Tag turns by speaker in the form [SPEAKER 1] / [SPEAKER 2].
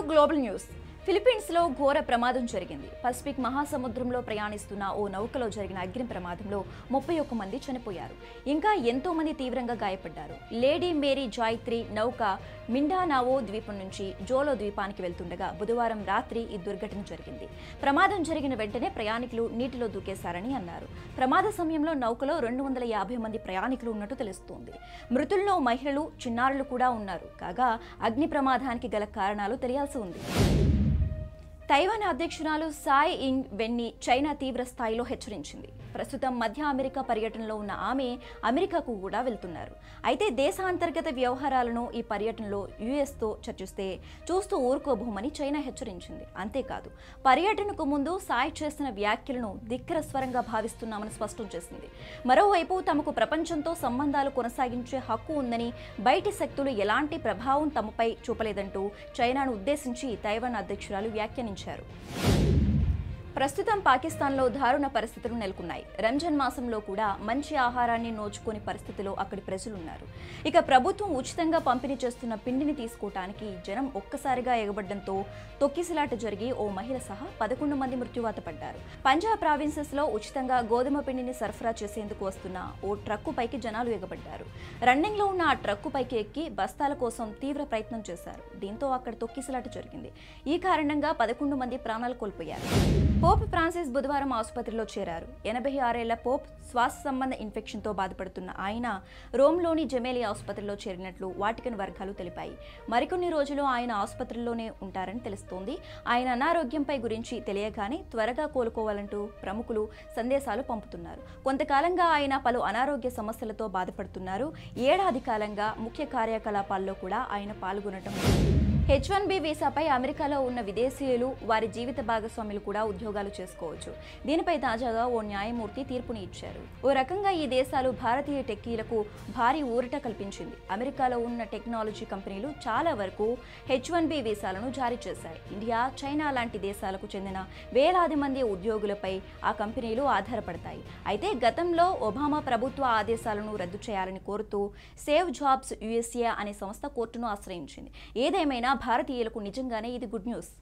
[SPEAKER 1] global news ఫిలిప్పీన్స్లో ఘోర ప్రమాదం జరిగింది పసిఫిక్ మహాసముద్రంలో ప్రయాణిస్తున్న ఓ నౌకలో జరిగిన అగ్ని ప్రమాదంలో ముప్పై ఒక్క మంది చనిపోయారు ఇంకా ఎంతో మంది తీవ్రంగా గాయపడ్డారు లేడీ మేరీ జాయిత్రి నౌక మిండానావో ద్వీపం నుంచి జోలో ద్వీపానికి వెళ్తుండగా బుధవారం రాత్రి ఈ దుర్ఘటన జరిగింది ప్రమాదం జరిగిన వెంటనే ప్రయాణికులు నీటిలో దూకేశారని అన్నారు ప్రమాద సమయంలో నౌకలో రెండు వందల యాభై మంది ప్రయాణికులు ఉన్నట్టు తెలుస్తోంది మృతుల్లో మహిళలు చిన్నారులు కూడా ఉన్నారు కాగా అగ్ని ప్రమాదానికి గల కారణాలు తెలియాల్సి ఉంది తైవాన్ అధ్యక్షురాలు సాయ్ ఇంగ్ వెన్ని చైనా తీవ్ర స్థాయిలో హెచ్చరించింది ప్రస్తుతం మధ్య అమెరికా పర్యటనలో ఉన్న ఆమె అమెరికాకు కూడా వెళ్తున్నారు అయితే దేశాంతర్గత వ్యవహారాలను ఈ పర్యటనలో యుఎస్తో చర్చిస్తే చూస్తూ ఊరుకోబోమని చైనా హెచ్చరించింది అంతేకాదు పర్యటనకు ముందు సాయ్ చేసిన వ్యాఖ్యలను ధిక్కర స్వరంగా భావిస్తున్నామని స్పష్టం చేసింది మరోవైపు తమకు ప్రపంచంతో సంబంధాలు కొనసాగించే హక్కు ఉందని బయటి శక్తులు ఎలాంటి ప్రభావం తమపై చూపలేదంటూ చైనాను ఉద్దేశించి తైవాన్ అధ్యక్షురాలు వ్యాఖ్యానించారు ప్రస్తుతం పాకిస్తాన్లో దారుణ పరిస్థితులు నెలకొన్నాయి రంజాన్ మాసంలో కూడా మంచి ఆహారాన్ని నోచుకోని పరిస్థితిలో అక్కడి ప్రజలున్నారు ఇక ప్రభుత్వం ఉచితంగా పంపిణీ చేస్తున్న పిండిని తీసుకోవటానికి జనం ఒక్కసారిగా ఎగబడ్డంతో తొక్కిసలాట జరిగి ఓ మహిళ సహా పదకొండు మంది మృత్యువాత పడ్డారు పంజాబ్ ప్రావిన్సెస్ లో ఉచితంగా గోధుమ పిండిని సరఫరా చేసేందుకు వస్తున్న ఓ ట్రక్కు పైకి జనాలు ఎగబడ్డారు రన్నింగ్ లో ఉన్న ఆ ట్రక్కు పైకి ఎక్కి బస్తాల కోసం తీవ్ర ప్రయత్నం చేశారు దీంతో అక్కడ తొక్కిసలాట జరిగింది ఈ కారణంగా పదకొండు మంది ప్రాణాలు కోల్పోయారు పోప్ ఫ్రాన్సిస్ బుధవారం ఆసుపత్రిలో చేరారు ఎనభై ఆరేళ్ల పోప్ శ్వాస సంబంధ ఇన్ఫెక్షన్తో బాధపడుతున్న ఆయన రోమ్లోని జమేలి ఆసుపత్రిలో చేరినట్లు వాటికన్ వర్గాలు తెలిపాయి మరికొన్ని రోజులు ఆయన ఆసుపత్రిలోనే ఉంటారని తెలుస్తోంది ఆయన అనారోగ్యంపై గురించి తెలియగానే త్వరగా కోలుకోవాలంటూ ప్రముఖులు సందేశాలు పంపుతున్నారు కొంతకాలంగా ఆయన పలు అనారోగ్య సమస్యలతో బాధపడుతున్నారు ఏడాది కాలంగా ముఖ్య కార్యకలాపాల్లో కూడా ఆయన పాల్గొనటం హెచ్ వన్ బి వీసాపై అమెరికాలో ఉన్న విదేశీయులు వారి జీవిత భాగస్వాములు కూడా ఉద్యోగాలు చేసుకోవచ్చు దీనిపై తాజాగా ఓ న్యాయమూర్తి తీర్పుని ఇచ్చారు ఓ రకంగా ఈ దేశాలు భారతీయ టెక్కీలకు భారీ ఊరట కల్పించింది అమెరికాలో ఉన్న టెక్నాలజీ కంపెనీలు చాలా వరకు హెచ్ వన్ బి వీసాలను జారీ చేశాయి ఇండియా చైనా లాంటి దేశాలకు చెందిన వేలాది మంది ఉద్యోగులపై ఆ కంపెనీలు ఆధారపడతాయి అయితే గతంలో ఒబామా ప్రభుత్వ ఆదేశాలను రద్దు చేయాలని కోరుతూ సేవ్ జాబ్స్ యుఎస్ఏ అనే సంస్థ కోర్టును ఆశ్రయించింది ఏదేమైనా భారతీయులకు నిజంగానే ఇది గుడ్ న్యూస్